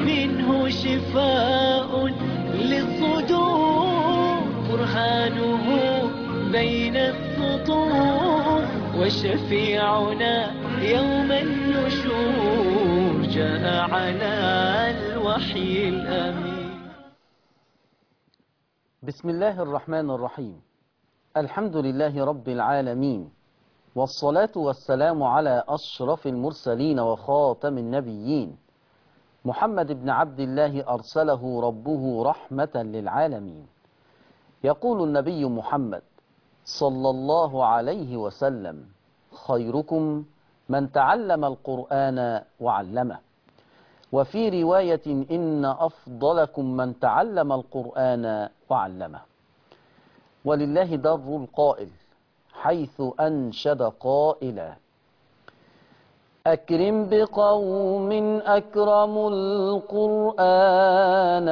منه شفاء للصدور برهانه بين السطور وشفيعنا يوم النشور جاء على الوحي الأمين بسم الله الرحمن الرحيم الحمد لله رب العالمين والصلاة والسلام على أشرف المرسلين وخاتم النبيين محمد بن عبد الله أرسله ربه رحمة للعالمين يقول النبي محمد صلى الله عليه وسلم خيركم من تعلم القرآن وعلمه وفي رواية إن أفضلكم من تعلم القرآن وعلمه ولله در القائل حيث أنشد قائلا أكرم بقوم أكرموا القرآن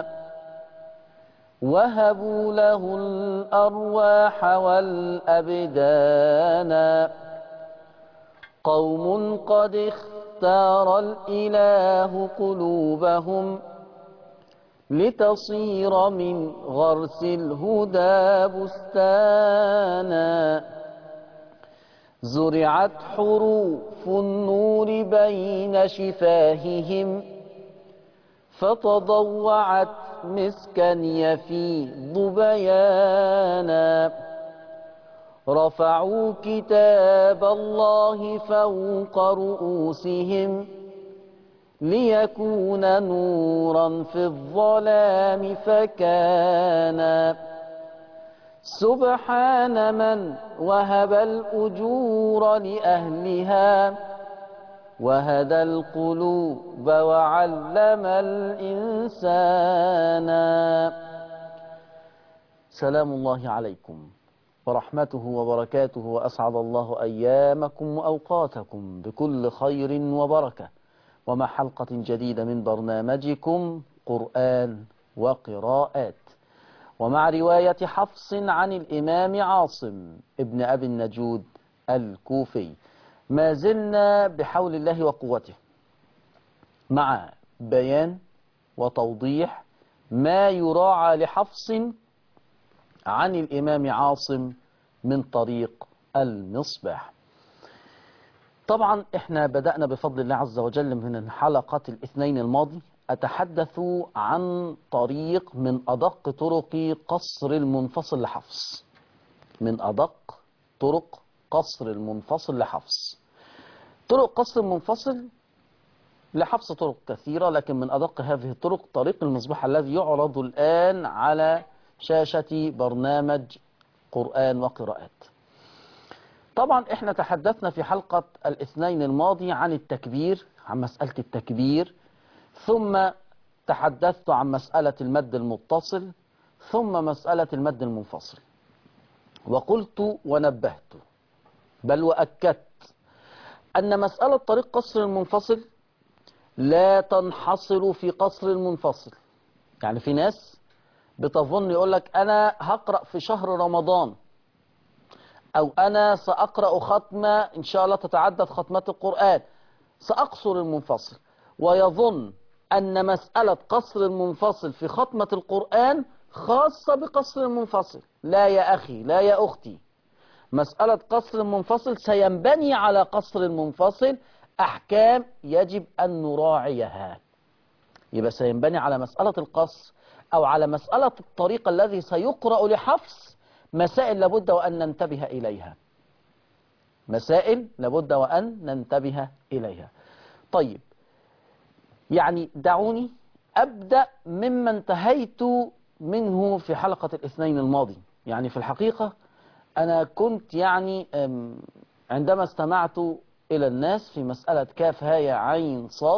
وهبوا له الأرواح والأبدان قوم قد اختار الإله قلوبهم لتصير من غرس الهدى بستانا زرعت حروف النور بين شفاههم فتضوعت مسكا يفيض بيانا رفعوا كتاب الله فوق رؤوسهم ليكون نورا في الظلام فكان سبحان من وهب الأجور لأهلها وهدى القلوب وعلم الإنسان سلام الله عليكم ورحمته وبركاته وأسعد الله أيامكم وأوقاتكم بكل خير وبركة ومع حلقة جديدة من برنامجكم قرآن وقراءات ومع رواية حفص عن الإمام عاصم ابن أبي النجود الكوفي ما زلنا بحول الله وقوته مع بيان وتوضيح ما يراعى لحفص عن الإمام عاصم من طريق المصباح طبعا احنا بدأنا بفضل الله عز وجل من حلقة الاثنين الماضي أتحدث عن طريق من أدق طرق قصر المنفصل لحفص من أدق طرق قصر المنفصل لحفص طرق قصر المنفصل لحفص طرق كثيرة لكن من أدق هذه الطرق طريق المصباح الذي يعرض الآن على شاشة برنامج قرآن وقراءات طبعا احنا تحدثنا في حلقة الاثنين الماضي عن التكبير عن مسألة التكبير ثم تحدثت عن مسألة المد المتصل ثم مسألة المد المنفصل وقلت ونبهت بل وأكدت أن مسألة طريق قصر المنفصل لا تنحصر في قصر المنفصل يعني في ناس بتظن يقول لك أنا هقرأ في شهر رمضان أو أنا سأقرأ ختمة إن شاء الله تتعدد ختمات القرآن سأقصر المنفصل ويظن أن مسألة قصر المنفصل في ختمة القرآن خاصة بقصر المنفصل لا يا أخي لا يا أختي مسألة قصر المنفصل سينبني على قصر المنفصل أحكام يجب أن نراعيها يبقى سينبني على مسألة القصر أو على مسألة الطريق الذي سيقرأ لحفص مسائل لابد وأن ننتبه إليها مسائل لابد وأن ننتبه إليها طيب يعني دعوني أبدأ مما انتهيت منه في حلقة الاثنين الماضي يعني في الحقيقة أنا كنت يعني عندما استمعت إلى الناس في مسألة كاف هاي عين صاد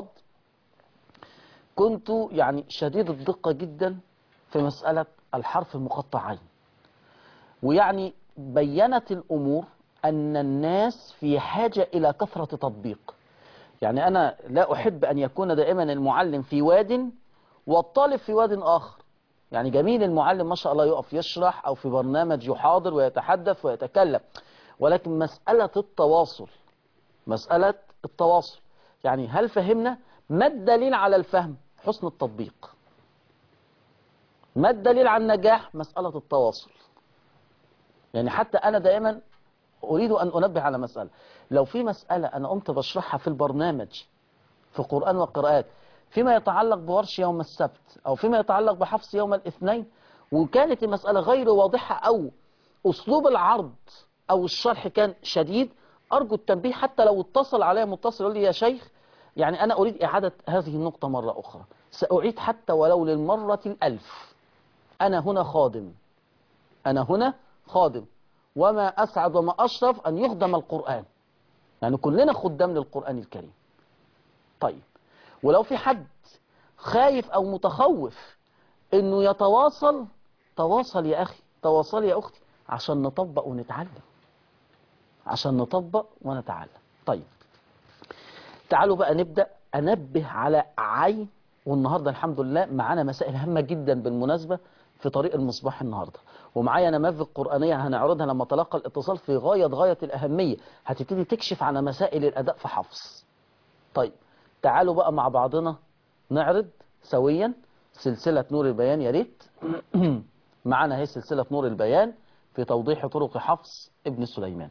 كنت يعني شديد الدقة جدا في مسألة الحرف المقطعين ويعني بينت الأمور أن الناس في حاجة إلى كثرة تطبيق يعني أنا لا أحب أن يكون دائما المعلم في واد والطالب في واد آخر يعني جميل المعلم ما شاء الله يقف يشرح أو في برنامج يحاضر ويتحدث ويتكلم ولكن مسألة التواصل مسألة التواصل يعني هل فهمنا ما الدليل على الفهم حسن التطبيق ما الدليل على النجاح مسألة التواصل يعني حتى أنا دائما أريد أن أنبه على مسألة لو في مسألة أنا قمت بشرحها في البرنامج في قرآن وقراءات فيما يتعلق بورش يوم السبت أو فيما يتعلق بحفص يوم الاثنين وكانت المسألة غير واضحة أو أسلوب العرض أو الشرح كان شديد أرجو التنبيه حتى لو اتصل علي متصل يقول لي يا شيخ يعني أنا أريد إعادة هذه النقطة مرة أخرى سأعيد حتى ولو للمرة الألف أنا هنا خادم أنا هنا خادم وما أسعد وما أشرف أن يخدم القرآن يعني كلنا خدام للقرآن الكريم طيب ولو في حد خايف أو متخوف أنه يتواصل تواصل يا أخي تواصل يا أختي عشان نطبق ونتعلم عشان نطبق ونتعلم طيب تعالوا بقى نبدأ أنبه على عين والنهاردة الحمد لله معانا مسائل هامة جدا بالمناسبة في طريق المصباح النهاردة ومعايا نماذج قرآنية هنعرضها لما تلقى الاتصال في غاية غاية الأهمية هتبتدي تكشف عن مسائل الأداء في حفص طيب تعالوا بقى مع بعضنا نعرض سويا سلسلة نور البيان يا ريت معانا هي سلسلة نور البيان في توضيح طرق حفص ابن سليمان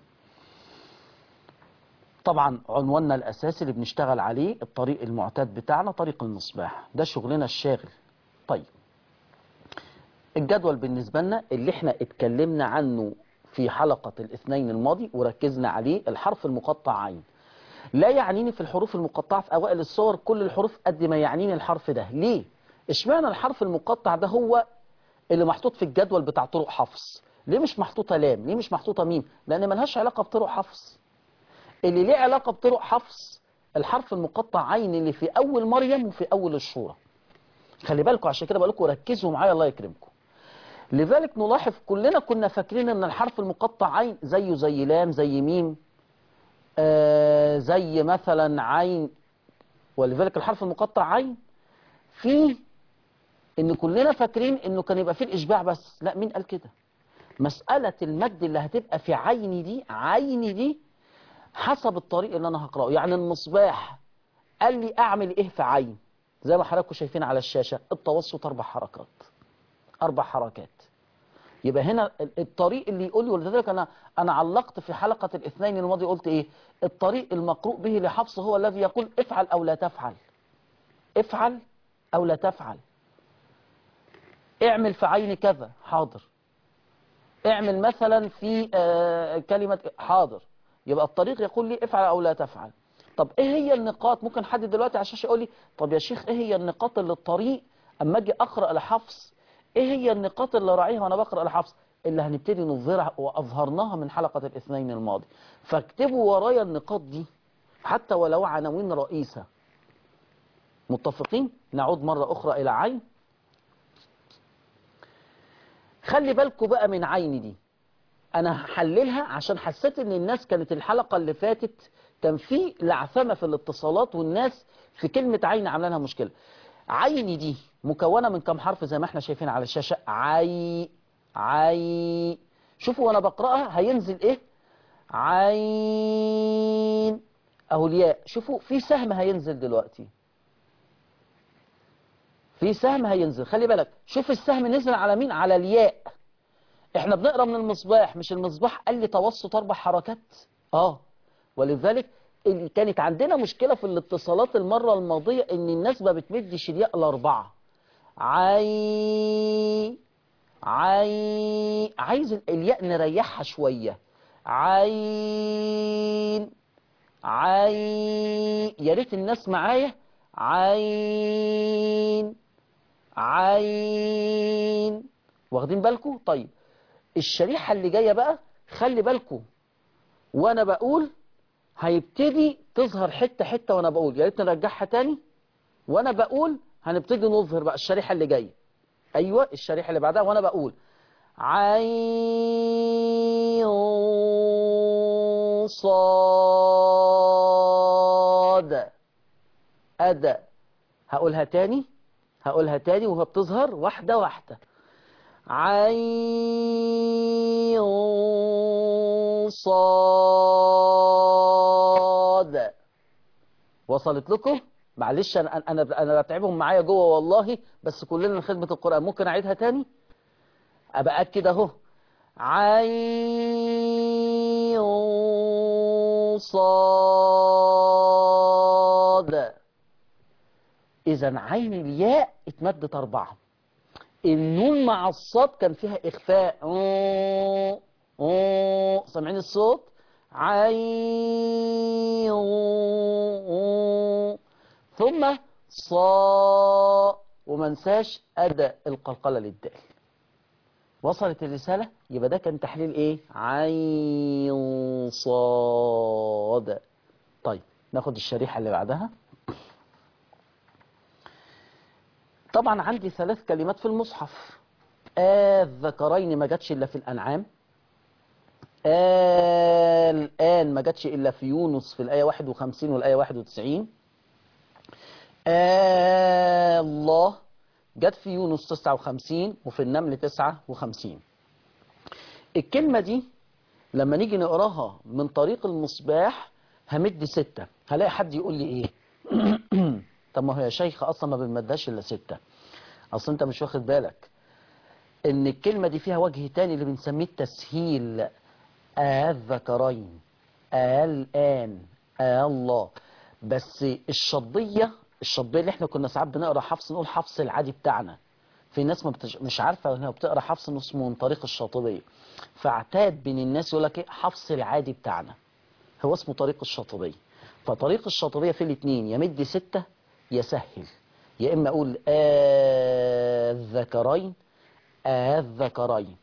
طبعا عنواننا الأساسي اللي بنشتغل عليه الطريق المعتاد بتاعنا طريق المصباح ده شغلنا الشاغل طيب الجدول بالنسبة لنا اللي احنا اتكلمنا عنه في حلقة الاثنين الماضي وركزنا عليه الحرف المقطع عين لا يعنيني في الحروف المقطعة في أوائل الصور كل الحروف قد ما يعنيني الحرف ده ليه؟ اشمعنى الحرف المقطع ده هو اللي محطوط في الجدول بتاع طرق حفص ليه مش محطوطة لام ليه مش محطوطة ميم لأن ملهاش علاقة بطرق حفص اللي ليه علاقة بطرق حفص الحرف المقطع عين اللي في أول مريم وفي أول الشورى خلي بالكم عشان كده بقول لكم ركزوا معايا الله يكرمكم لذلك نلاحظ كلنا كنا فاكرين ان الحرف المقطع عين زيه زي لام زي ميم آه زي مثلا عين ولذلك الحرف المقطع عين فيه ان كلنا فاكرين انه كان يبقى فيه الاشباع بس لا مين قال كده مسألة المد اللي هتبقى في عيني دي عيني دي حسب الطريق اللي انا هقراه يعني المصباح قال لي اعمل ايه في عين زي ما حضراتكم شايفين على الشاشة التوسط اربع حركات اربع حركات يبقى هنا الطريق اللي يقول لي ولذلك انا انا علقت في حلقة الاثنين الماضي قلت ايه الطريق المقروء به لحفص هو الذي يقول افعل او لا تفعل افعل او لا تفعل اعمل في عين كذا حاضر اعمل مثلا في آه كلمة حاضر يبقى الطريق يقول لي افعل او لا تفعل طب ايه هي النقاط ممكن حد دلوقتي على الشاشه يقول لي طب يا شيخ ايه هي النقاط اللي الطريق اما اجي اقرا لحفص ايه هي النقاط اللي راعيها وانا بقرا لحفص اللي هنبتدي نظهرها واظهرناها من حلقه الاثنين الماضي فاكتبوا ورايا النقاط دي حتى ولو عناوين رئيسه متفقين نعود مره اخرى الى عين خلي بالكم بقى من عين دي انا هحللها عشان حسيت ان الناس كانت الحلقة اللي فاتت كان في لعثمة في الاتصالات والناس في كلمة عين عامله لها مشكلة عيني دي مكونة من كم حرف زي ما احنا شايفين على الشاشة عي عي شوفوا وانا بقرأها هينزل ايه عين اهو الياء شوفوا في سهم هينزل دلوقتي في سهم هينزل خلي بالك شوف السهم نزل على مين على الياء احنا بنقرا من المصباح مش المصباح قال لي توسط اربع حركات اه ولذلك اللي كانت عندنا مشكلة في الاتصالات المرة الماضية ان الناس ما بتمدش الياء الاربعة عي عي عايز الياء نريحها شوية عين عين يا ريت الناس معايا عين عين واخدين بالكم طيب الشريحة اللي جاية بقى خلي بالكم وانا بقول هيبتدي تظهر حتة حتة وانا بقول يا ريت نرجعها تاني وانا بقول هنبتدي نظهر بقى الشريحة اللي جاية ايوه الشريحة اللي بعدها وانا بقول عين صاد أدى هقولها تاني هقولها تاني وهي بتظهر واحدة واحدة عين صاد وصلت لكم معلش انا انا انا بتعبهم معايا جوه والله بس كلنا خدمه القران ممكن اعيدها تاني ابقى اكد اهو عين صاد اذا عين الياء اتمدت اربعه النون مع الصاد كان فيها اخفاء أوه أوه سامعين الصوت عين أوه ثم صا وما نساش اداء القلقله للدال وصلت الرساله يبقى ده كان تحليل ايه عين صاد طيب ناخد الشريحه اللي بعدها طبعا عندي ثلاث كلمات في المصحف الذكرين ما جاتش الا في الانعام الآن ما جاتش إلا في يونس في الآية 51 والآية 91 الله جت في يونس 59 وفي النمل 59 الكلمة دي لما نيجي نقراها من طريق المصباح همد ستة هلاقي حد يقول لي ايه طب ما هو يا شيخ اصلا ما بنمدهاش الا ستة اصلا انت مش واخد بالك ان الكلمة دي فيها وجه تاني اللي بنسميه التسهيل الذكرين الآن الله بس الشطبية الشطبية اللي احنا كنا ساعات بنقرا حفص نقول حفص العادي بتاعنا في ناس ما بتش... مش عارفة انها بتقرا حفص اسمه من طريق الشاطبية فاعتاد بين الناس يقول لك ايه حفص العادي بتاعنا هو اسمه طريق الشاطبية فطريق الشاطبية في الاثنين يمد ستة يسهل يا اما اقول الذكرين الذكرين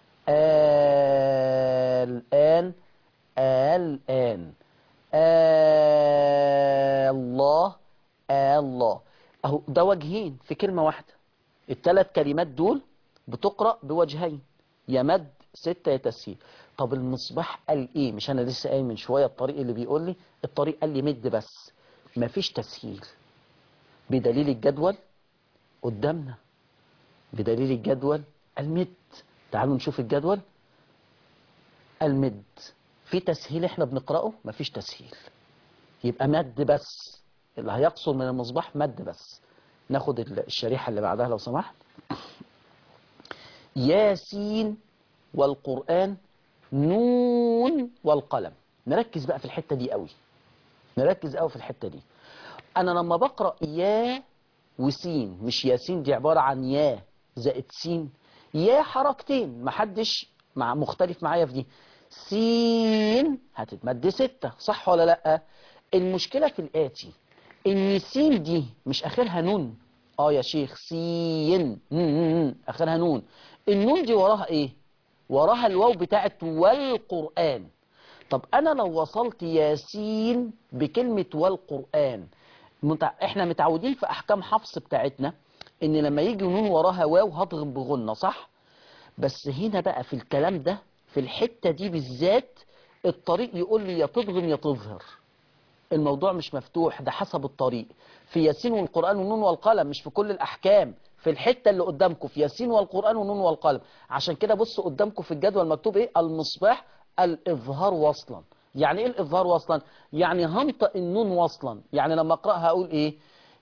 الآن الآن الله الله أهو ده وجهين في كلمة واحدة الثلاث كلمات دول بتقرأ بوجهين يمد ستة يتسهيل طب المصباح قال ايه مش انا لسه قايل من شوية الطريق اللي بيقول لي الطريق قال لي مد بس مفيش تسهيل بدليل الجدول قدامنا بدليل الجدول المد تعالوا نشوف الجدول المد في تسهيل احنا بنقرأه مفيش تسهيل يبقى مد بس اللي هيقصر من المصباح مد بس ناخد الشريحة اللي بعدها لو سمحت ياسين والقرآن نون والقلم نركز بقى في الحتة دي قوي نركز قوي في الحتة دي انا لما بقرأ يا وسين مش ياسين دي عبارة عن يا زائد سين يا حركتين محدش مع مختلف معايا في دي سين هتتمد ستة صح ولا لا المشكلة في الآتي ان سين دي مش اخرها نون اه يا شيخ سين مم. اخرها نون النون دي وراها ايه وراها الواو بتاعت والقرآن طب انا لو وصلت ياسين بكلمة والقرآن متع... احنا متعودين في احكام حفص بتاعتنا ان لما يجي نون وراها واو هضغم بغنة صح بس هنا بقى في الكلام ده في الحتة دي بالذات الطريق يقول لي يا تضغم يا تظهر الموضوع مش مفتوح ده حسب الطريق في ياسين والقرآن والنون والقلم مش في كل الأحكام في الحتة اللي قدامكم في ياسين والقرآن والنون والقلم عشان كده بصوا قدامكم في الجدول مكتوب ايه المصباح الإظهار وصلا يعني ايه الإظهار وصلا يعني هنطق النون وصلا يعني لما أقرأها أقول ايه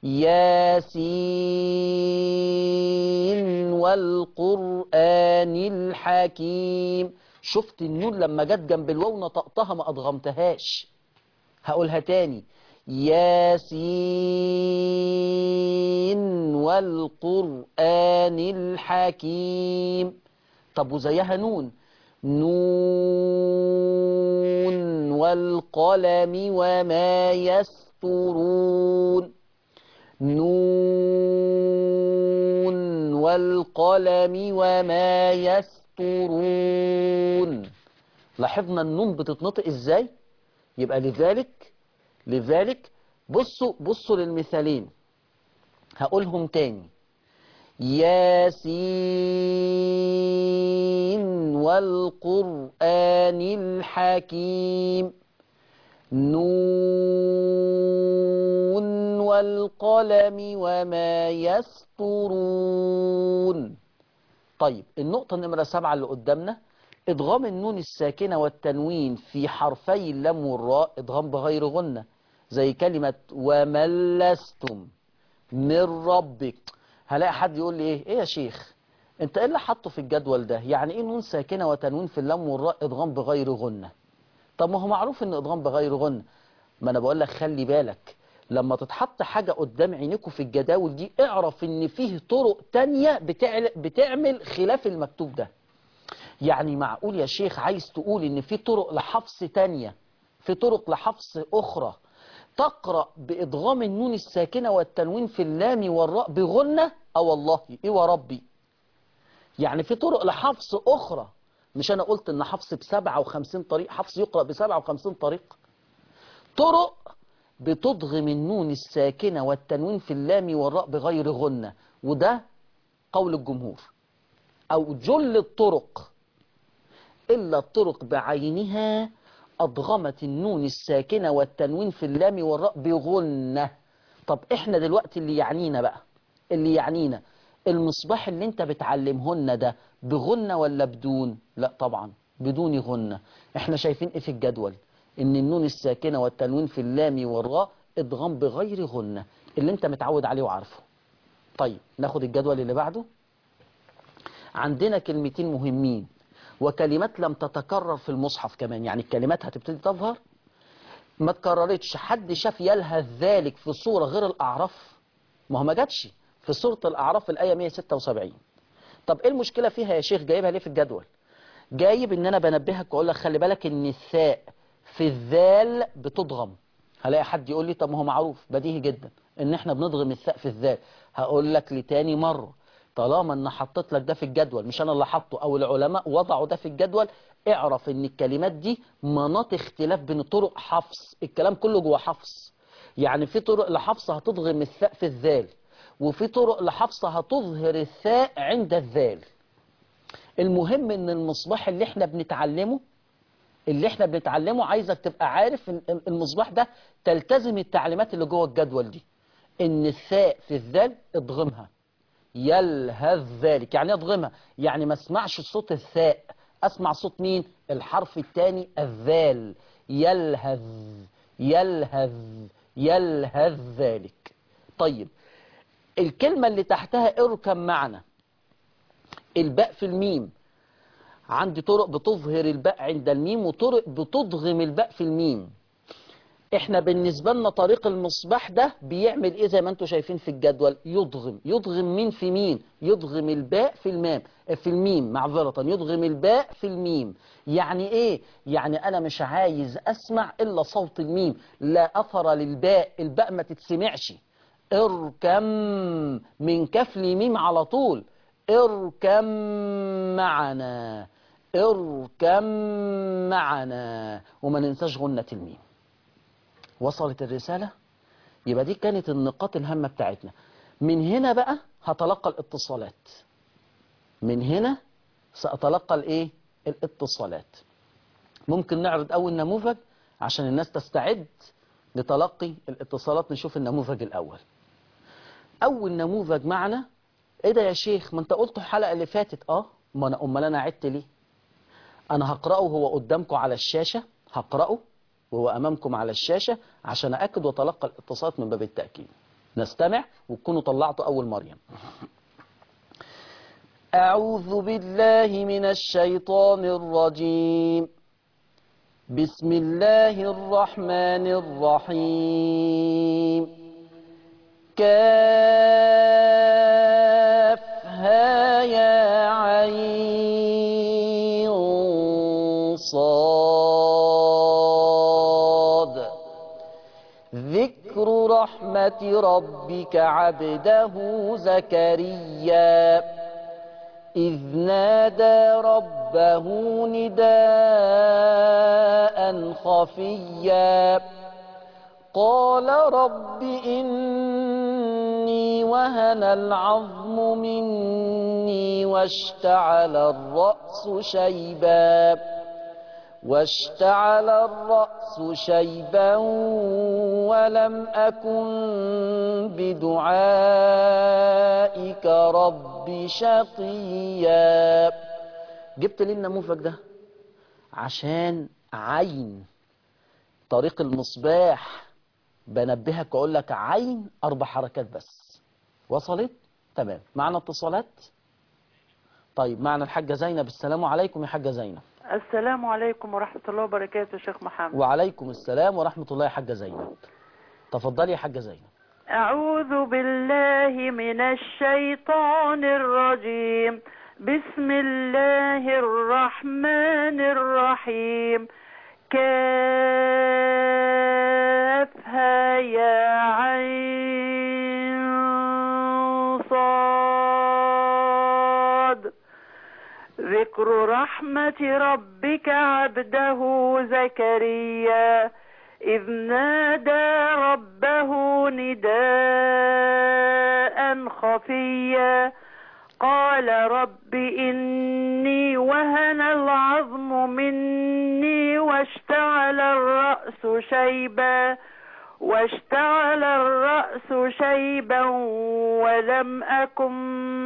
ياسين والقرآن الحكيم شفت النون لما جت جنب الواو نطقتها ما أضغمتهاش هقولها تاني ياسين والقرآن الحكيم طب وزيها نون نون والقلم وما يسطرون نون والقلم وما يسطرون لاحظنا النون بتتنطق ازاي يبقى لذلك لذلك بصوا بصوا للمثالين هقولهم تاني ياسين والقرآن الحكيم نون والقلم وما يسطرون طيب النقطة نمرة سبعة اللي قدامنا ادغام النون الساكنة والتنوين في حرفي اللام والراء ادغام بغير غنة زي كلمة ومن لستم من ربك هلاقي حد يقول لي ايه ايه يا شيخ انت ايه اللي حاطه في الجدول ده يعني ايه نون ساكنة وتنوين في اللام والراء ادغام بغير غنة طب ما هو معروف ان ادغام بغير غنة ما انا بقول لك خلي بالك لما تتحط حاجة قدام عينيكوا في الجداول دي اعرف ان فيه طرق تانية بتعل- بتعمل خلاف المكتوب ده يعني معقول يا شيخ عايز تقول ان في طرق لحفظ تانية في طرق لحفظ اخرى تقرأ بإدغام النون الساكنة والتنوين في اللام والراء بغنة اه والله ايه وربي يعني في طرق لحفظ اخرى مش انا قلت ان حفظ بسبعة وخمسين طريق حفظ يقرأ بسبعة وخمسين طريق طرق بتضغم النون الساكنة والتنوين في اللام والراء بغير غنة وده قول الجمهور أو جل الطرق إلا الطرق بعينها أضغمت النون الساكنة والتنوين في اللام والراء بغنة طب إحنا دلوقتي اللي يعنينا بقى اللي يعنينا المصباح اللي انت بتعلمهن ده بغنة ولا بدون لا طبعا بدون غنة احنا شايفين ايه في الجدول ان النون الساكنة والتنوين في اللام والراء ادغام بغير غنة اللي انت متعود عليه وعارفه طيب ناخد الجدول اللي بعده عندنا كلمتين مهمين وكلمات لم تتكرر في المصحف كمان يعني الكلمات هتبتدي تظهر ما تكررتش حد شاف يلهث ذلك في صورة غير الأعراف ما هو ما جاتش في سورة الأعراف الآية 176 طب ايه المشكلة فيها يا شيخ جايبها ليه في الجدول جايب ان انا بنبهك واقول لك خلي بالك ان الثاء في الذال بتضغم هلاقي حد يقول لي طب ما هو معروف بديهي جدا ان احنا بنضغم الثاء في الذال هقول لك لتاني مرة طالما ان حطيت لك ده في الجدول مش انا اللي حاطه او العلماء وضعوا ده في الجدول اعرف ان الكلمات دي مناط اختلاف بين طرق حفظ الكلام كله جوه حفظ يعني في طرق لحفظ هتضغم الثاء في الذال وفي طرق لحفظ هتظهر الثاء عند الذال المهم ان المصباح اللي احنا بنتعلمه اللي احنا بنتعلمه عايزك تبقى عارف ان المصباح ده تلتزم التعليمات اللي جوه الجدول دي ان الثاء في الذال اضغمها يلهث ذلك يعني اضغمها يعني ما اسمعش صوت الثاء اسمع صوت مين الحرف الثاني الذال يلهث يلهث يلهث ذلك طيب الكلمة اللي تحتها اركب معنا الباء في الميم عندي طرق بتظهر الباء عند الميم وطرق بتضغم الباء في الميم احنا بالنسبة لنا طريق المصباح ده بيعمل ايه زي ما انتم شايفين في الجدول يضغم يضغم مين في مين يضغم الباء في المام في الميم معذرة يضغم الباء في الميم يعني ايه يعني انا مش عايز اسمع الا صوت الميم لا اثر للباء الباء ما تتسمعش اركم من كف لميم على طول اركم معنا اركم معنا وما ننساش غنة الميم وصلت الرسالة يبقى دي كانت النقاط الهامة بتاعتنا من هنا بقى هتلقى الاتصالات من هنا سأتلقى الايه الاتصالات ممكن نعرض اول نموذج عشان الناس تستعد لتلقي الاتصالات نشوف النموذج الاول اول نموذج معنا ايه ده يا شيخ ما انت قلته الحلقة اللي فاتت اه ما انا امال انا عدت ليه انا هقرأه هو قدامكم على الشاشة هقرأه وهو امامكم على الشاشة عشان اكد وتلقى الاتصالات من باب التأكيد نستمع وتكونوا طلعتوا اول مريم اعوذ بالله من الشيطان الرجيم بسم الله الرحمن الرحيم كافها يا عين صاد ذكر رحمة ربك عبده زكريا إذ نادى ربه نداء خفيا قال رب إني وهن العظم مني واشتعل الرأس شيبا واشتعل الرأس شيبا ولم أكن بدعائك رب شقيا جبت لي النموذج ده عشان عين طريق المصباح بنبهك واقول لك عين اربع حركات بس وصلت تمام معنا اتصالات طيب معنا الحاجة زينب السلام عليكم يا حاجة زينب السلام عليكم ورحمة الله وبركاته شيخ محمد وعليكم السلام ورحمة الله يا حاجة زينب تفضلي يا حاجة زينب أعوذ بالله من الشيطان الرجيم بسم الله الرحمن الرحيم كافها يا عين صاد ذكر رحمة ربك عبده زكريا إذ نادى ربه نداء خفيا قال رب إني وهن العظم مني واشتعل الرأس شيبا واشتعل الرأس شيبا ولم أكن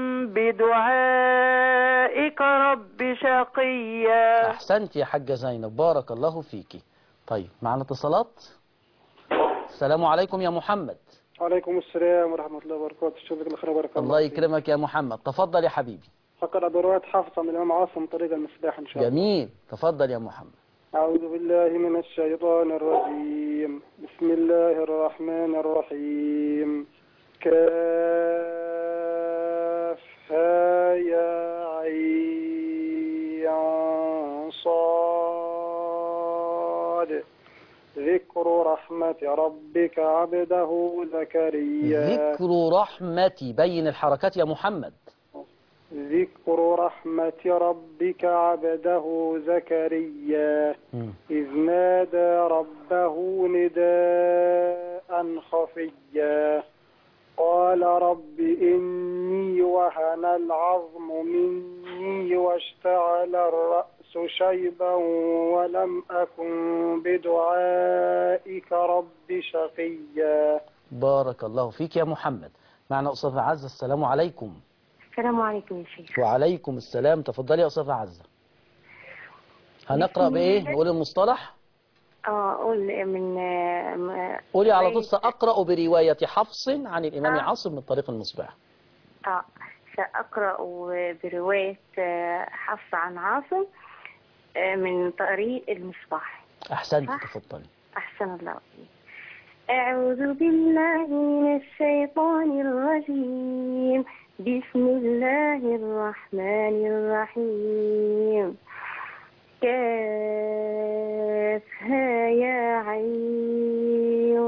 بدعائك رب شقيا أحسنت يا حاجة زينب بارك الله فيكي طيب معنا اتصالات السلام عليكم يا محمد وعليكم السلام ورحمة الله وبركاته شوفك الخير وبركاته الله يكرمك يا محمد تفضل يا حبيبي فقد رواية حفصة من الإمام عاصم طريق المصباح إن شاء الله جميل تفضل يا محمد أعوذ بالله من الشيطان الرجيم بسم الله الرحمن الرحيم كافها يا عين صاد ذكر رحمة ربك عبده زكريا ذكر رحمتي بين الحركات يا محمد ذكر رحمة ربك عبده زكريا مم. إذ نادى ربه نداء خفيا قال رب إني وهن العظم مني واشتعل الرأس شيبا ولم أكن بدعائك رب شقيا بارك الله فيك يا محمد معنا أستاذة عزة السلام عليكم السلام عليكم يا شيخ وعليكم السلام تفضلي يا أستاذة عزة هنقرأ بإيه نقول المصطلح اه اقول من آه، م- قولي على طول رواية- سأقرأ برواية حفص عن الإمام آه. عاصم من طريق المصباح اه سأقرأ برواية آه، حفص عن عاصم آه، من طريق المصباح أحسنت صح. تفضلي أحسن الله إليك. أعوذ بالله من الشيطان الرجيم بسم الله الرحمن الرحيم كافها يا عين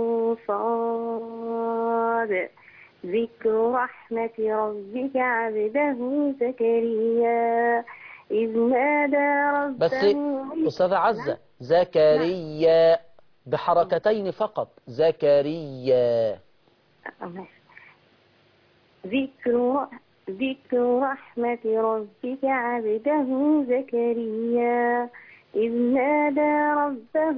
صاد ذكر رحمة ربك عبده زكريا إذ نادى ربه بس أستاذة عزة زكريا بحركتين فقط زكريا ماشي. ذكر ذكر رحمة ربك عبده زكريا إذ نادى ربه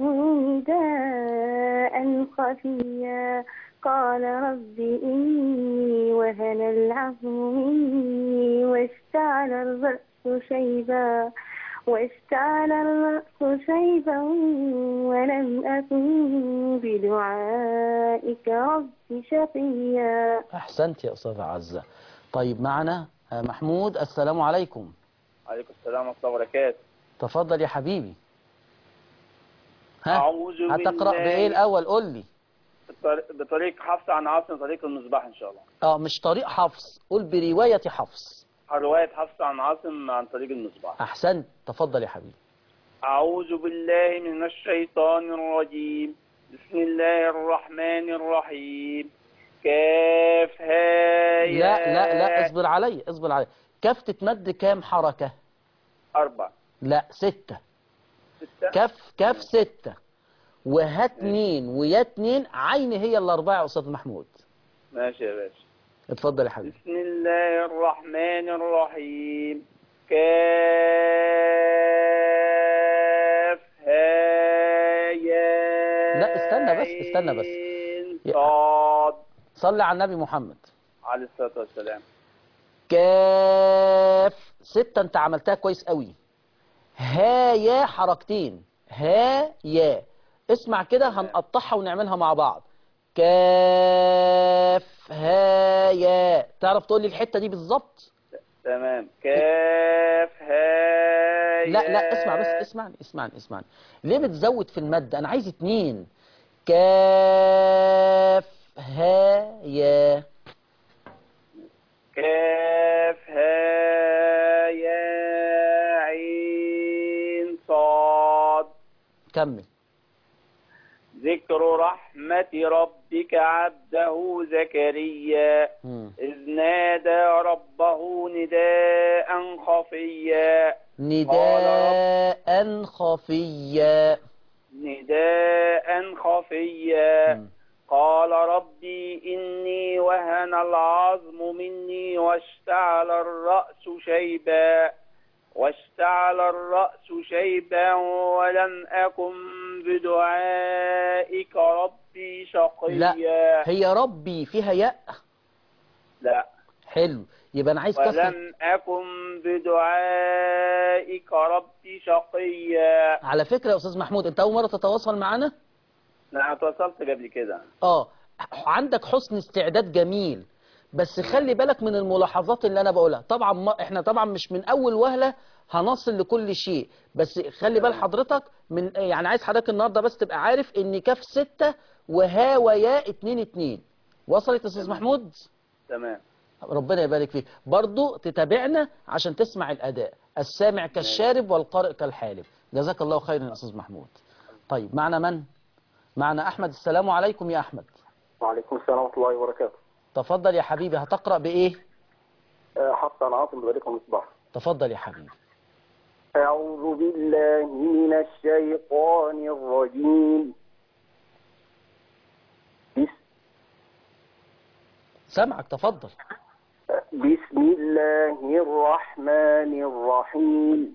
نداء خفيا قال رب إني وهن العظم مني واشتعل الرأس شيبا واشتعل الرأس شيبا ولم أكن بدعائك رب شقيا أحسنت يا أستاذة عزة طيب معنا آه، محمود السلام عليكم عليكم السلام ورحمة الله وبركاته تفضل يا حبيبي ها أعوذ هتقرأ بالله بإيه الأول قول لي بطر- بطريق حفص عن عاصم طريق المصباح إن شاء الله اه مش طريق حفص قول برواية حفص رواية حفص عن عاصم عن طريق المصباح أحسنت تفضل يا حبيبي أعوذ بالله من الشيطان الرجيم بسم الله الرحمن الرحيم كاف ها يا لا لا لا اصبر علي اصبر علي كف تتمد كام حركة أربع لا ستة ستة كف كف ستة وها اتنين ويا اتنين عين هي الأربعة يا أستاذ محمود ماشي يا باشا اتفضل يا حبيبي بسم الله الرحمن الرحيم كاف ها يا لا، استنى بس، استنى بس. عين يا- صاد صلي على النبي محمد عليه الصلاة والسلام كاف ستة انت عملتها كويس قوي ها يا حركتين ها يا اسمع كده هنقطعها ونعملها مع بعض كاف ها يا تعرف تقول لي الحتة دي بالظبط تمام كاف ها لا لا يا. اسمع بس اسمعني اسمعني اسمعني ليه بتزود في المد انا عايز اتنين كاف ها يا كاف ها يا عين صاد كمل ذكر رحمة ربك عبده زكريا مم. إذ نادى ربه نداء خفيا نداء خفيا نداء خفيا مم. قال ربي إني وهن العظم مني واشتعل الرأس شيبا واشتعل الرأس شيبا ولم أكن بدعائك ربي شقيا لا هي ربي فيها ياء لا حلو يبقى انا عايز كسر ولم أكن بدعائك ربي شقيا على فكرة يا استاذ محمود انت اول مرة تتواصل معانا أنا اتصلت قبل كده اه عندك حسن استعداد جميل بس خلي بالك من الملاحظات اللي انا بقولها طبعا ما احنا طبعا مش من اول وهلة هنصل لكل شيء بس خلي بال حضرتك من يعني عايز حضرتك النهارده بس تبقى عارف ان كاف ستة وها وياء اتنين اتنين وصلت يا استاذ محمود تمام ربنا يبارك فيك برضو تتابعنا عشان تسمع الاداء السامع كالشارب والقارئ كالحالب جزاك الله خيرا يا استاذ محمود طيب معنا من معنا احمد السلام عليكم يا احمد وعليكم السلام ورحمة الله وبركاته تفضل يا حبيبي هتقرأ بإيه آه، حفص عن عاصم بذلك المصباح تفضل يا حبيبي أعوذ بالله من الشيطان الرجيم بس- سامعك تفضل بسم الله الرحمن الرحيم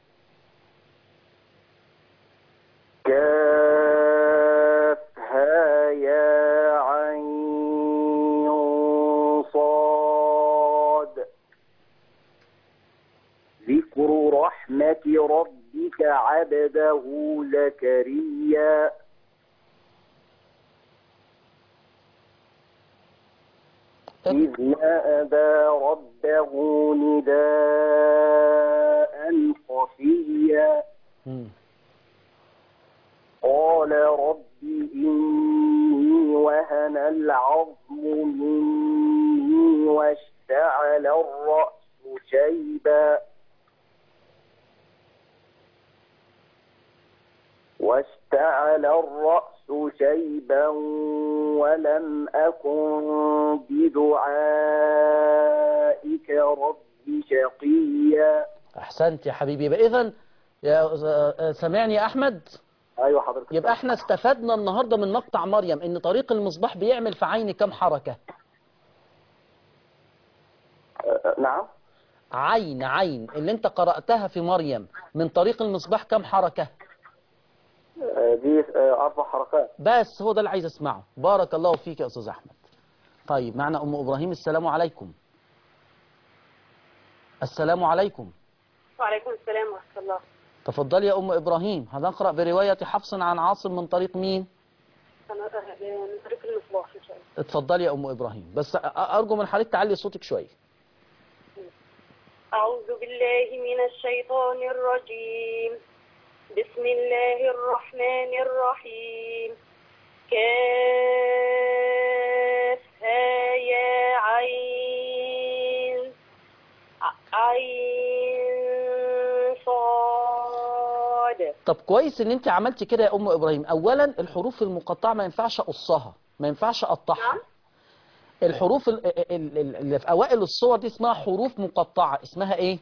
كافها يا عين صاد ذكر رحمة ربك عبده زكريا إذ نادى ربه نداء خفيا مم. قال رب إني وهن العظم مني واشتعل الرأس شيبا واشتعل الرأس شيبا ولم أكن بدعائك رب شقيا أحسنت يا حبيبي يبقى إذن يا آه، سامعني يا أحمد أيوة حضرتك يبقى احنا استفدنا النهاردة من مقطع مريم إن طريق المصباح بيعمل في عين كام حركة آه، نعم عين عين اللي انت قرأتها في مريم من طريق المصباح كام حركة آه، دي آه، أربع حركات بس هو ده اللي عايز اسمعه بارك الله فيك يا أستاذ أحمد طيب معنا أم إبراهيم السلام عليكم السلام عليكم وعليكم السلام ورحمة الله تفضلي يا أم إبراهيم هنقرأ برواية حفص عن عاصم من طريق مين أنا آه، من طريق المصباح إن شاء الله اتفضلي يا أم إبراهيم بس أ- أرجو من حضرتك تعلي صوتك شوية أعوذ بالله من الشيطان الرجيم بسم الله الرحمن الرحيم كافها يا عين ع- عين صاد طب كويس ان انت عملتي كده يا ام ابراهيم اولا الحروف المقطعه ما ينفعش اقصها ما ينفعش اقطعها نعم. الحروف ال- ال- ال- اللي في اوائل الصور دي اسمها حروف مقطعه اسمها ايه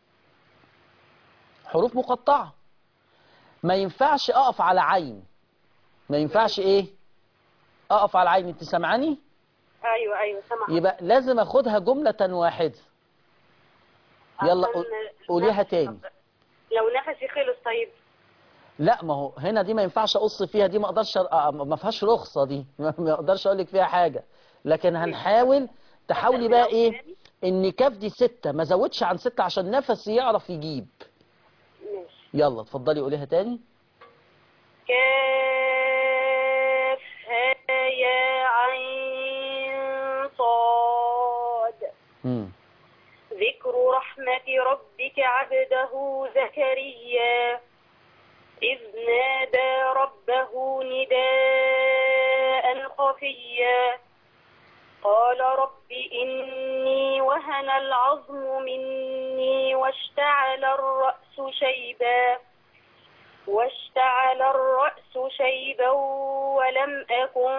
حروف مقطعه ما ينفعش اقف على عين ما ينفعش ايه اقف على عين انت سامعاني أيوة أيوة سمع يبقى لازم اخدها جمله واحده يلا عشان قوليها نفسي- تاني لو نفسي خلص طيب لا ما هو هنا دي ما ينفعش اقص فيها دي ما اقدرش أ- ما فيهاش رخصه دي ما اقدرش اقول لك فيها حاجه لكن هنحاول تحاولي بقى ايه ان كاف دي ستة ما زودش عن ستة عشان نفسي يعرف يجيب ماشي يلا اتفضلي قوليها تاني كاف ها يا مم. ذكر رحمة ربك عبده زكريا إذ نادى ربه نداء خفيا قال رب إني وهن العظم مني واشتعل الرأس شيبا واشتعل الرأس شيبا ولم أكن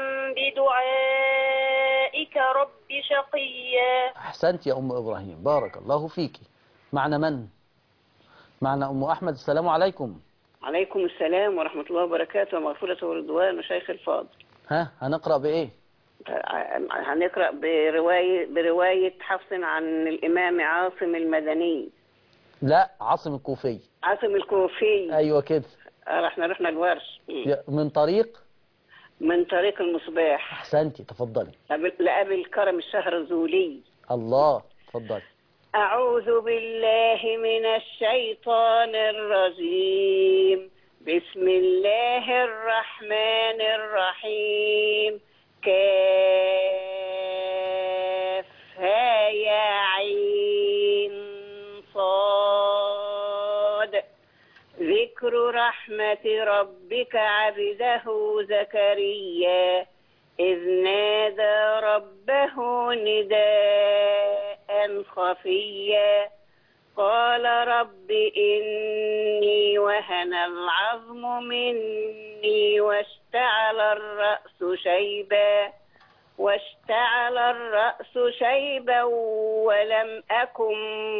بدعائك رب شقيا أحسنت يا أم إبراهيم بارك الله فيك معنا من؟ معنا أم أحمد السلام عليكم عليكم السلام ورحمة الله وبركاته ومغفرة ورضوان وشيخ الفاضل ها هنقرأ بإيه؟ هنقرأ برواية, برواية حفص عن الإمام عاصم المدني لا عاصم الكوفي عاصم الكوفي أيوة كده آه، احنا رحنا الورش يا- من طريق من طريق المصباح أحسنتي تفضلي لأبي- لأبي الكرم الشهرزولي الله تفضلي أعوذ بالله من الشيطان الرجيم بسم الله الرحمن الرحيم كافها يا عين صاد ذكر رحمة ربك عبده زكريا إذ نادى ربه نداء خفيا قال رب إني وهن العظم مني واشتعل الرأس شيبا واشتعل الرأس شيبا ولم أكن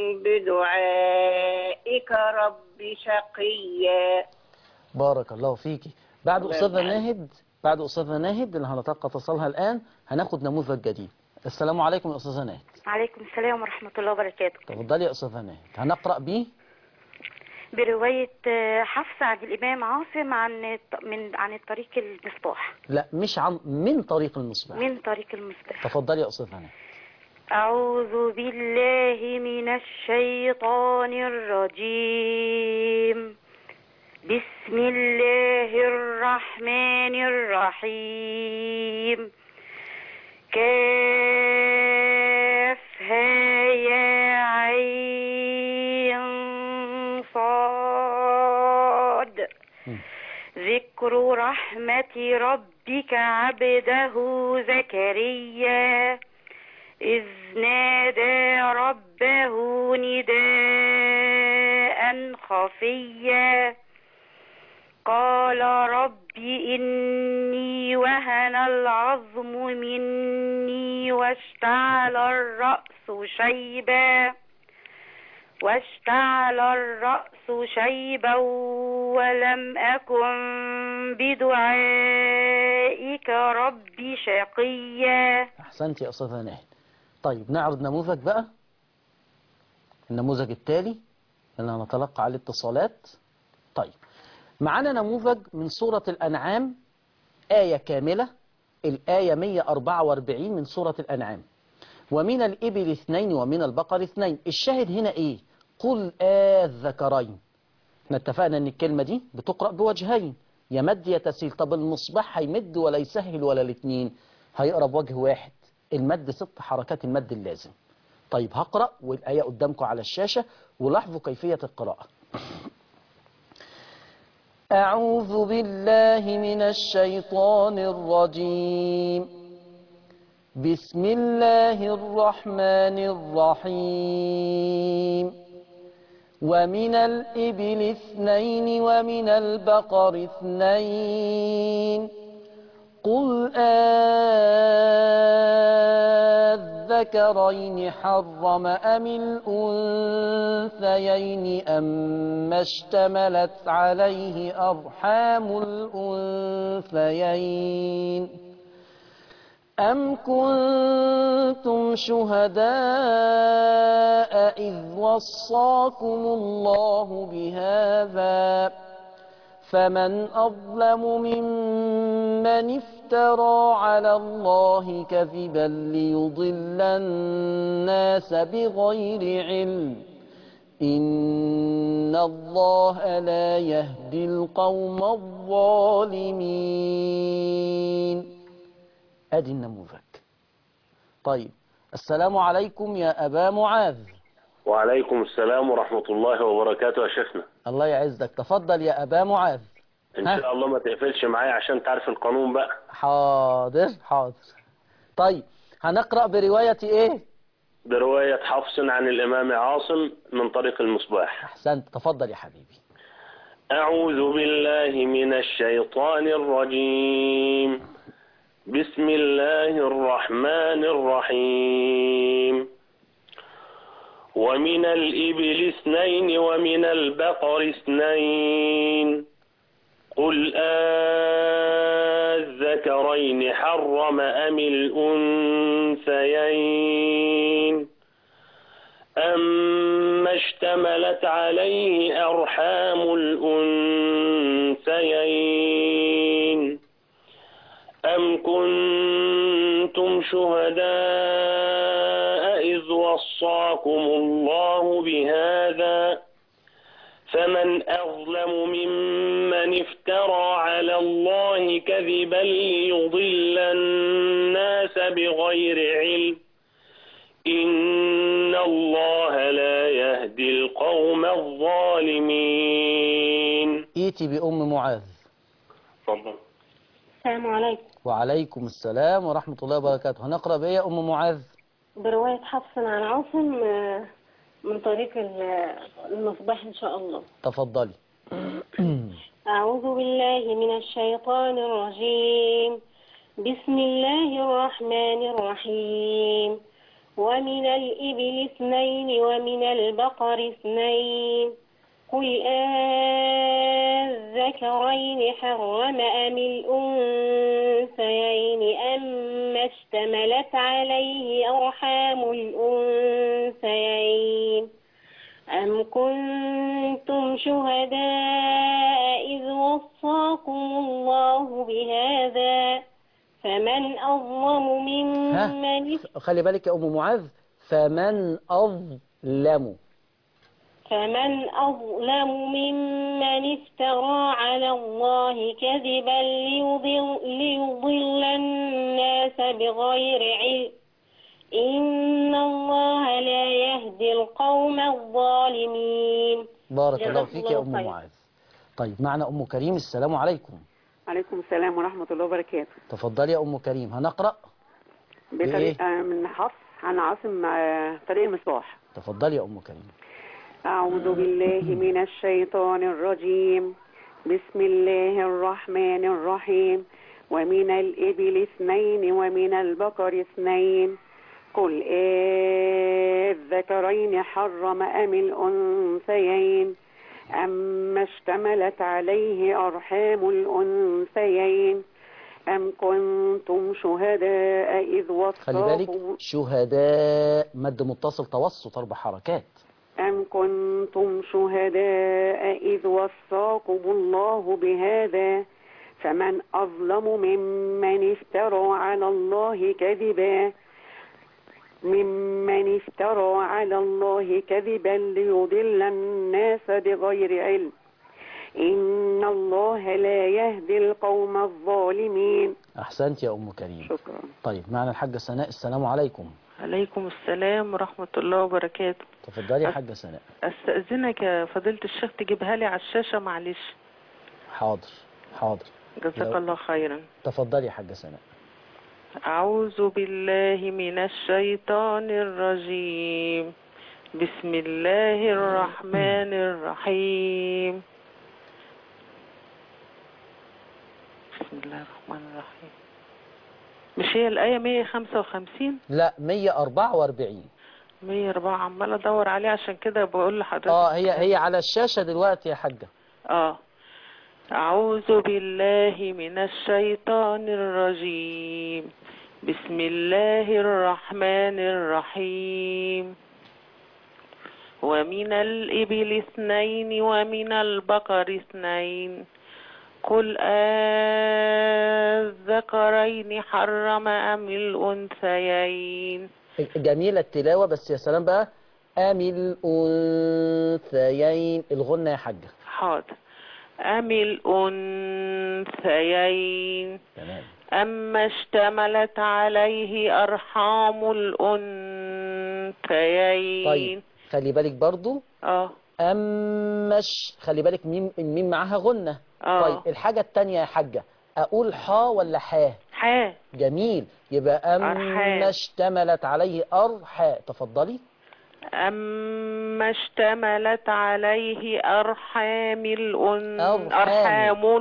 بدعائك رب شقيا بارك الله فيكي بعد الله أستاذة يرضى عليك. ناهد بعد أستاذة ناهد اللي هنتلقى اتصالها الآن هناخد نموذج جديد السلام عليكم يا أستاذة ناهد عليكم السلام ورحمة الله وبركاته تفضلي يا أستاذة ناهد هنقرأ بيه برواية آه، حفص عن الإمام عاصم عن من عن الطريق المصباح لا مش عن من طريق المصباح من طريق المصباح تفضلي يا أستاذة ناهد أعوذ بالله من الشيطان الرجيم بسم الله الرحمن الرحيم كافها يا عين صاد ذكر رحمة ربك عبده زكريا إذ نادى ربه نداء خفيا قال رب إني وهن العظم مني واشتعل الرأس شيبا واشتعل الرأس شيبا ولم أكن بدعائك رب شقيا أحسنت يا أستاذة ناهد طيب نعرض نموذج بقى النموذج التالي اللي هنتلقى عليه اتصالات طيب معانا نموذج من سورة الأنعام آية كاملة الآية 144 من سورة الأنعام ومن الإبل اثنين ومن البقر اثنين الشاهد هنا إيه قل آه الذكرين احنا اتفقنا ان الكلمة دي بتقرأ بوجهين يمد يتسيل طب المصباح هيمد ولا يسهل ولا الاثنين هيقرأ بوجه واحد المد ست حركات المد اللازم طيب هقرأ والآية قدامكم على الشاشة ولاحظوا كيفية القراءة أعوذ بالله من الشيطان الرجيم بسم الله الرحمن الرحيم ومن الإبل اثنين ومن البقر اثنين قل الذكرين حرم أم الأنثيين أما اشتملت عليه أرحام الأنثيين أم كنتم شهداء إذ وصاكم الله بهذا فمن أظلم ممن افترى على الله كذبا ليضل الناس بغير علم إن الله لا يهدي القوم الظالمين ادي النموذج طيب السلام عليكم يا أبا معاذ وعليكم السلام ورحمة الله وبركاته يا شيخنا الله يعزك تفضل يا أبا معاذ إن ها؟ شاء الله ما تقفلش معايا عشان تعرف القانون بقى حاضر حاضر طيب هنقرأ برواية إيه برواية حفص عن الإمام عاصم من طريق المصباح أحسنت تفضل يا حبيبي أعوذ بالله من الشيطان الرجيم بسم الله الرحمن الرحيم ومن الإبل اثنين ومن البقر اثنين قل الذكرين حرم أم الأنثيين أما اشتملت عليه أرحام الأنثيين أم كنتم شهداء إذ وصاكم الله بهذا فمن أظلم ممن افترى على الله كذبا ليضل الناس بغير علم إن الله لا يهدي القوم الظالمين إيتي بأم معاذ تفضل السلام عليكم وعليكم السلام ورحمة الله وبركاته هنقرأ بإيه يا أم معاذ برواية حفص عن عاصم آه، من طريق ال- المصباح إن شاء الله تفضلي أعوذ بالله من الشيطان الرجيم بسم الله الرحمن الرحيم ومن الإبل اثنين ومن البقر اثنين قل الذكرين حرم أم الأنثيين أما اشتملت عليه أرحام الأنثيين أم كنتم شهداء إذ وصاكم الله بهذا فمن أظلم ممن خلي بالك يا أم معاذ فمن أظلم فمن أظلم ممن افترى على الله كذبا ليضل, ليضل الناس بغير علم إن الله لا يهدي القوم الظالمين بارك الله جزاكم فيك يا الله أم خير. معاذ طيب معنا أم كريم السلام عليكم عليكم السلام ورحمة الله وبركاته تفضلي يا أم كريم هنقرأ بطريق آه، من حفص عن عاصم آه، طريق المصباح تفضلي يا أم كريم أعوذ بالله من الشيطان الرجيم بسم الله الرحمن الرحيم ومن الإبل اثنين ومن البقر اثنين قل إيه الذكرين حرم أم الأنثيين أما اشتملت عليه أرحام الأنثيين أم كنتم شهداء إذ خلي بالك وصاكم شهداء مد متصل توسط أربع حركات أم كنتم شهداء إذ وصاكم الله بهذا فمن أظلم ممن افترى على الله كذبا ممن افترى على الله كذبا ليضل الناس بغير علم إن الله لا يهدي القوم الظالمين أحسنت يا أم كريم شكرا طيب معنا الحاجة سناء السلام عليكم عليكم السلام ورحمة الله وبركاته تفضلي يا حاجة سناء استأذنك يا فضيلة الشيخ تجيبها لي على الشاشة معلش حاضر حاضر جزاك لو- الله خيرا تفضلي يا حاجة سناء أعوذ بالله من الشيطان الرجيم بسم الله الرحمن الرحيم بسم الله الرحمن الرحيم مش هي الآية 155 لا 144 104 عمال أدور عليه عشان كده بقول لحضرتك اه هي هي على الشاشة دلوقتي يا حاجة آه أعوذ بالله من الشيطان الرجيم بسم الله الرحمن الرحيم ومن الإبل اثنين ومن البقر اثنين قل الذكرين حرم أم الأنثيين جميلة التلاوة بس يا سلام بقى أم الأنثيين الغنة يا حاجة حاضر أم الأنثيين تمام أما اشتملت عليه أرحام الأنثيين طيب خلي بالك برضو اه أمش خلي بالك ميم الميم معاها غنة اه طيب الحاجة التانية يا حاجة أقول حا ولا حا حا جميل يبقى أما اشتملت عليه أرحا تفضلي أما اشتملت عليه أرحام الأن... أرحام. أرحام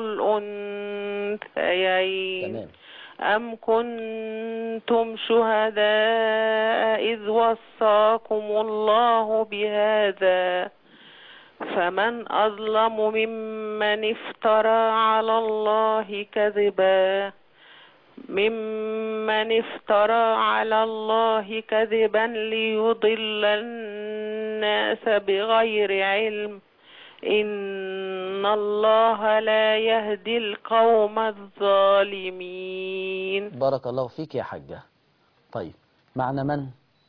الأنثيين تمام أم كنتم شهداء إذ وصاكم الله بهذا فمن أظلم ممن افترى على الله كذبا ممن افترى على الله كذبا ليضل الناس بغير علم إن الله لا يهدي القوم الظالمين بارك الله فيك يا حاجة طيب معنا من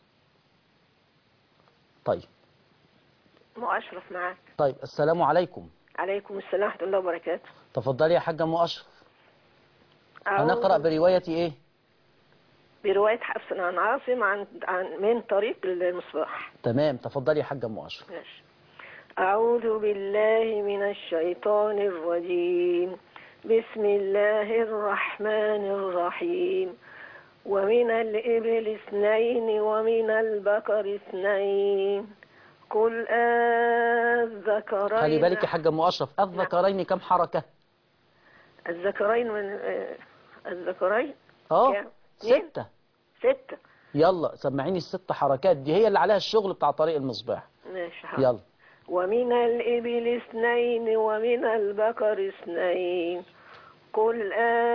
طيب ام اشرف معاك طيب السلام عليكم عليكم السلام ورحمه الله وبركاته تفضلي يا حاجة أم أشرف أعوذ هنقرأ برواية إيه بروايه حفص عن عاصم عن عن من طريق المصباح تمام تفضلي يا حاجة أم أشرف ماشي أعوذ بالله من الشيطان الرجيم بسم الله الرحمن الرحيم ومن الإبل اثنين ومن البقر اثنين قل الذكرين خلي بالك يا حاجة أم أشرف الذكرين كم حركة الذكرين من آه، الذكرين اه كام؟ اتنين؟ ستة ستة يلا سمعيني الست حركات دي هي اللي عليها الشغل بتاع طريق المصباح ماشي حاضر. يلا ومن الإبل اثنين ومن البقر اثنين قل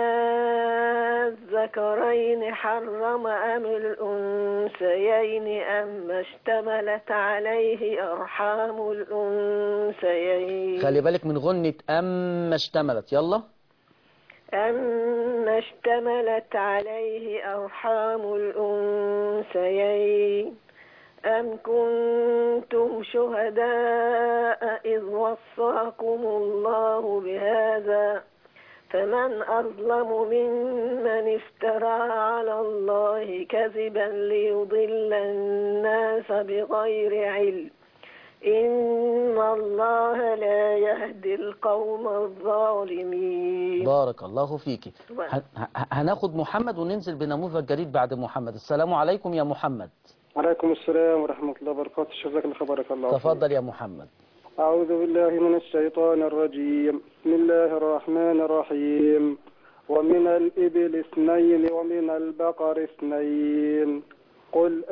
الذكرين حرم أم الأنثيين أم اشتملت عليه أرحام الأنثيين خلي بالك من غنة أما اشتملت يلا أم اشتملت عليه أرحام الأنثيين أم كنتم شهداء إذ وصاكم الله بهذا فمن أظلم ممن افترى على الله كذبا ليضل الناس بغير علم إن الله لا يهدي القوم الظالمين بارك الله فيك ه- ه- هناخد محمد وننزل بنموذج جديد بعد محمد السلام عليكم يا محمد عليكم السلام ورحمة الله وبركاته شكرا لك بارك الله فيك. تفضل يا محمد أعوذ بالله من الشيطان الرجيم بسم الله الرحمن الرحيم ومن الإبل اثنين ومن البقر اثنين قل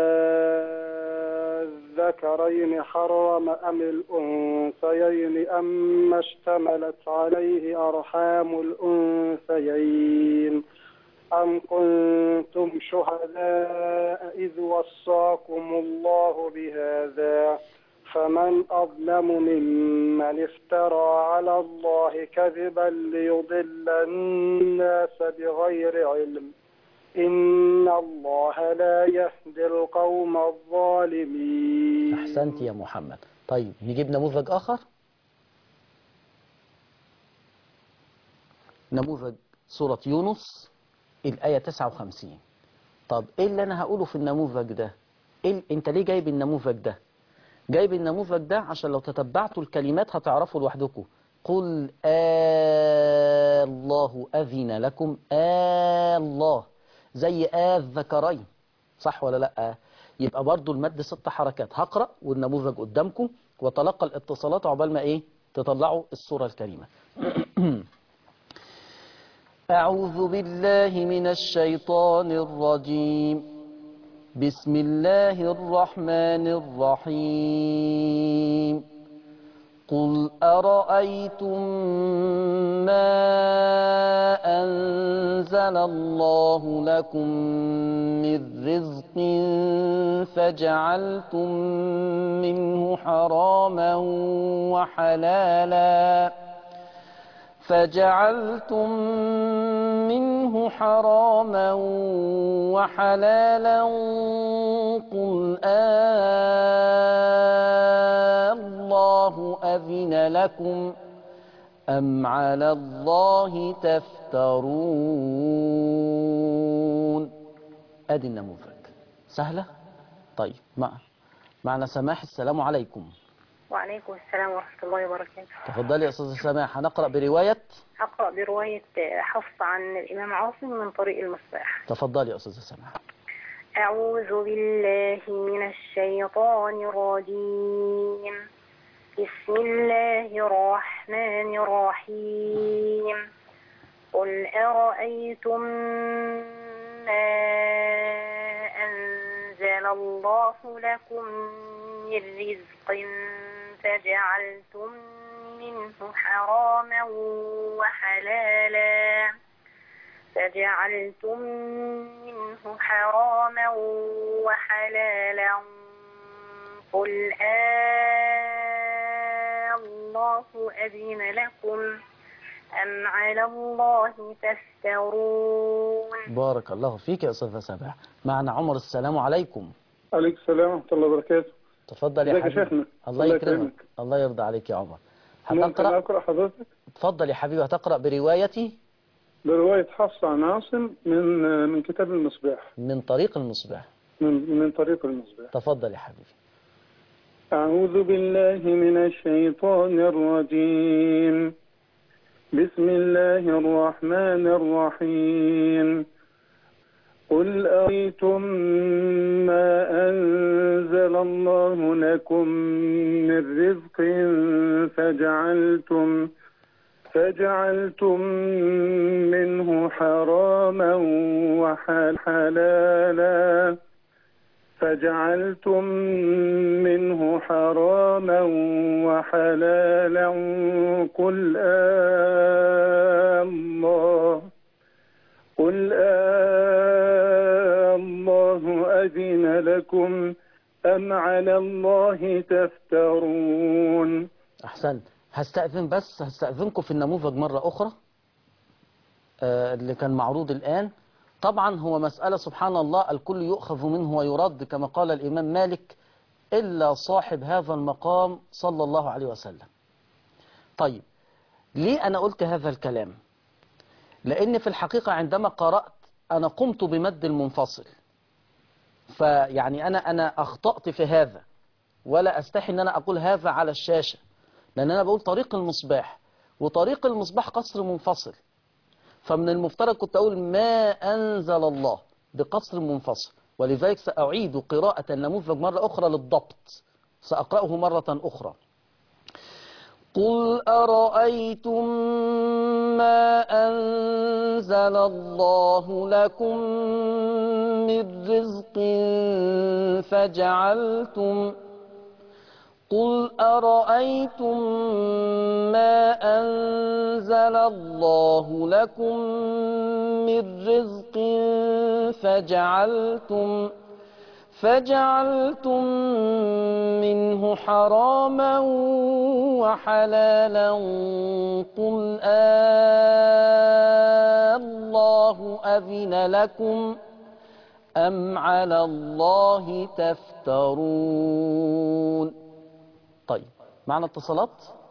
الذكرين حرم أم الأنثيين أم اشتملت عليه أرحام الأنثيين أم كنتم شهداء إذ وصاكم الله بهذا فمن أظلم ممن افترى على الله كذبا ليضل الناس بغير علم إن الله لا يهدي القوم الظالمين أحسنت يا محمد طيب نجيب نموذج آخر نموذج سورة يونس الآية 59 طب إيه اللي أنا هقوله في النموذج ده إيه أنت ليه جايب النموذج ده جايب النموذج ده عشان لو تتبعتوا الكلمات هتعرفوا لوحدكم قل آه الله أذن لكم آه الله زي آه الذكرين صح ولا لأ يبقى برضو المد ست حركات هقرأ والنموذج قدامكم وتلقى الاتصالات عقبال ما ايه تطلعوا الصورة الكريمة أعوذ بالله من الشيطان الرجيم بسم الله الرحمن الرحيم قل أرأيتم ما أنزل الله لكم من رزق فجعلتم منه حراما وحلالا فجعلتم منه حراما وحلالا قل آه الله أذن لكم أم على الله تفترون أدي النموذج سهلة طيب مع معنا سماح السلام عليكم وعليكم السلام ورحمة الله وبركاته تفضلي يا أستاذ سماح هنقرأ برواية أقرأ برواية حفص عن الإمام عاصم من طريق المصباح تفضلي يا أستاذ سماح أعوذ بالله من الشيطان الرجيم بسم الله الرحمن الرحيم قل أرأيتم ما أنزل الله لكم من رزق فجعلتم منه حراما وحلالا فجعلتم منه حراما وحلالا قل آه الله أذن لكم أم على الله تفترون بارك الله فيك يا أستاذ سماح معنا عمر السلام عليكم عليكم السلام ورحمة الله وبركاته تفضل يا ازيك يا حبيبي شيخنا؟ الله الله يكرمك يكرمك. الله يرضى عليك يا عمر ممكن هتقرأ أقرأ حضرتك تفضل يا حبيبي هتقرأ بروايتي برواية حفص عن عاصم من من كتاب المصباح من طريق المصباح من من طريق المصباح تفضل يا حبيبي أعوذ بالله من الشيطان الرجيم بسم الله الرحمن الرحيم قل أريتم ما أنزل الله لكم من رزق فجعلتم فجعلتم منه حراما وحلالا فجعلتم منه حراما وحلالا قل آه الله قل آه الله أذن لكم أم على الله تفترون أحسن هستأذن بس هستأذنكم في النموذج مرة أخرى آه، اللي كان معروض الآن طبعا هو مسألة سبحان الله الكل يؤخذ منه ويرد كما قال الإمام مالك إلا صاحب هذا المقام صلى الله عليه وسلم طيب ليه أنا قلت هذا الكلام لأن في الحقيقة عندما قرأت أنا قمت بمد المنفصل فيعني أنا أنا أخطأت في هذا ولا أستحي أن أنا أقول هذا على الشاشة لأن أنا بقول طريق المصباح وطريق المصباح قصر منفصل فمن المفترض كنت أقول ما أنزل الله بقصر منفصل ولذلك سأعيد قراءة النموذج مرة أخرى للضبط سأقرأه مرة أخرى قل أرأيتم ما أنزل الله لكم من رزق فجعلتم قل أرأيتم ما أنزل الله لكم من رزق فجعلتم فجعلتم منه حراما وحلالا قل آه الله أذن لكم أم على الله تفترون طيب معنا اتصالات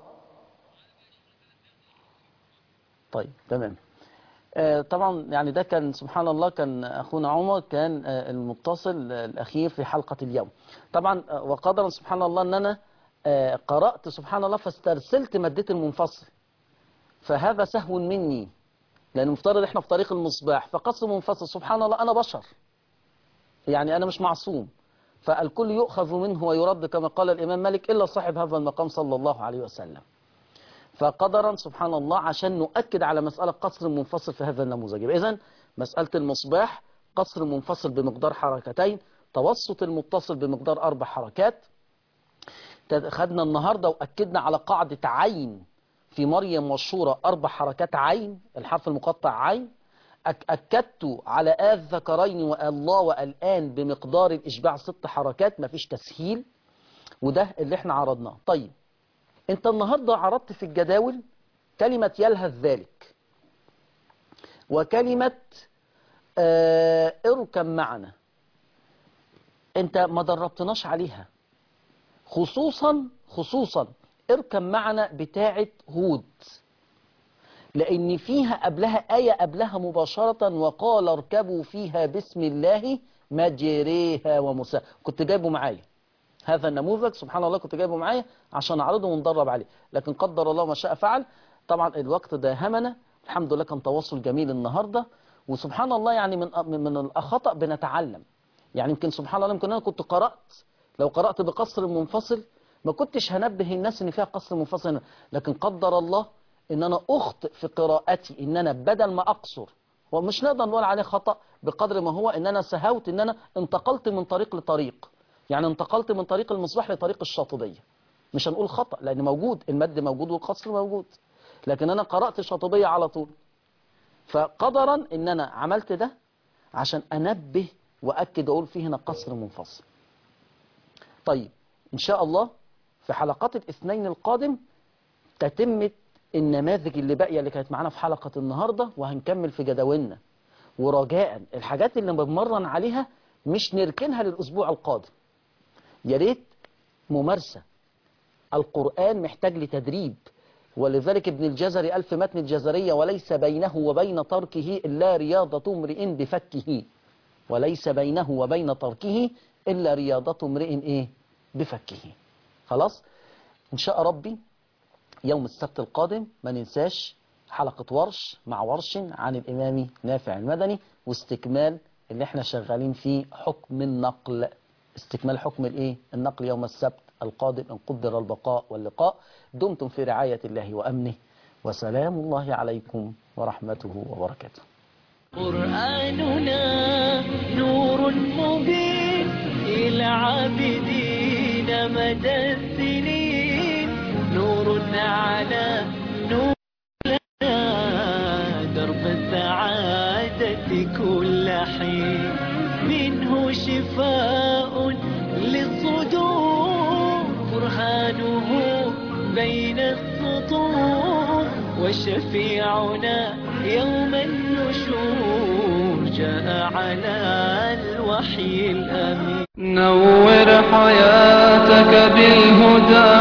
طيب تمام آه، طبعا يعني ده كان سبحان الله كان أخونا عمر كان آه، المتصل آه، الأخير في حلقة اليوم طبعا آه، وقدرا سبحان الله أن أنا آه، قرأت سبحان الله فاسترسلت مادة المنفصل فهذا سهو مني لأن المفترض إحنا في طريق المصباح فقصر منفصل سبحان الله أنا بشر يعني أنا مش معصوم فالكل يؤخذ منه ويرد كما قال الإمام مالك إلا صاحب هذا المقام صلى الله عليه وسلم فقدرا سبحان الله عشان نؤكد على مسألة قصر منفصل في هذا النموذج إذن مسألة المصباح قصر منفصل بمقدار حركتين توسط المتصل بمقدار أربع حركات خدنا النهاردة وأكدنا على قاعدة عين في مريم والشورى أربع حركات عين الحرف المقطع عين أك- أكدت على آل ذكرين والله والآن بمقدار الإشباع ست حركات مفيش تسهيل وده اللي احنا عرضناه طيب انت النهاردة عرضت في الجداول كلمة يلهث ذلك وكلمة آه اركب معنا انت ما دربتناش عليها خصوصا خصوصا اركب معنا بتاعة هود لأن فيها قبلها آية قبلها مباشرة وقال اركبوا فيها بسم الله مجريها ومساها كنت جايبه معايا هذا النموذج سبحان الله كنت جايبه معايا عشان أعرضه وندرب عليه لكن قدر الله ما شاء فعل طبعا الوقت ده همنا الحمد لله كان تواصل جميل النهاردة وسبحان الله يعني من من الخطأ بنتعلم يعني يمكن سبحان الله يمكن أنا كنت قرأت لو قرأت بقصر منفصل ما كنتش هنبه الناس ان فيها قصر منفصل هنا. لكن قدر الله ان انا اخطئ في قراءتي ان انا بدل ما اقصر ومش نقدر نقول عليه خطأ بقدر ما هو ان انا سهوت ان انا انتقلت من طريق لطريق يعني انتقلت من طريق المصباح لطريق الشاطبية مش هنقول خطأ لان موجود المد موجود والقصر موجود لكن انا قرأت شاطبية على طول فقدرا ان انا عملت ده عشان انبه واكد اقول فيه هنا قصر منفصل طيب ان شاء الله في حلقات الاثنين القادم تتمة النماذج اللي باقية اللي كانت معانا في حلقة النهاردة وهنكمل في جداولنا ورجاء الحاجات اللي بنمرن عليها مش نركنها للأسبوع القادم يا ريت ممارسة القرآن محتاج لتدريب ولذلك ابن الجزري ألف متن الجزرية وليس بينه وبين تركه إلا رياضة امرئ بفكه وليس بينه وبين تركه إلا رياضة امرئ إيه بفكه خلاص إن شاء ربي يوم السبت القادم ما ننساش حلقة ورش مع ورش عن الإمام نافع المدني واستكمال اللي احنا شغالين فيه حكم النقل استكمال حكم الايه النقل يوم السبت القادم ان قدر البقاء واللقاء دمتم في رعاية الله وأمنه وسلام الله عليكم ورحمته وبركاته قرآننا نور مبين إلى عابدين مدى السنين نور على نور لنا درب السعادة كل حين منه شفاء للصدور برهانه بين السطور وشفيعنا يوم النشور جاء على الوحي الأمين نور حياتك بالهدى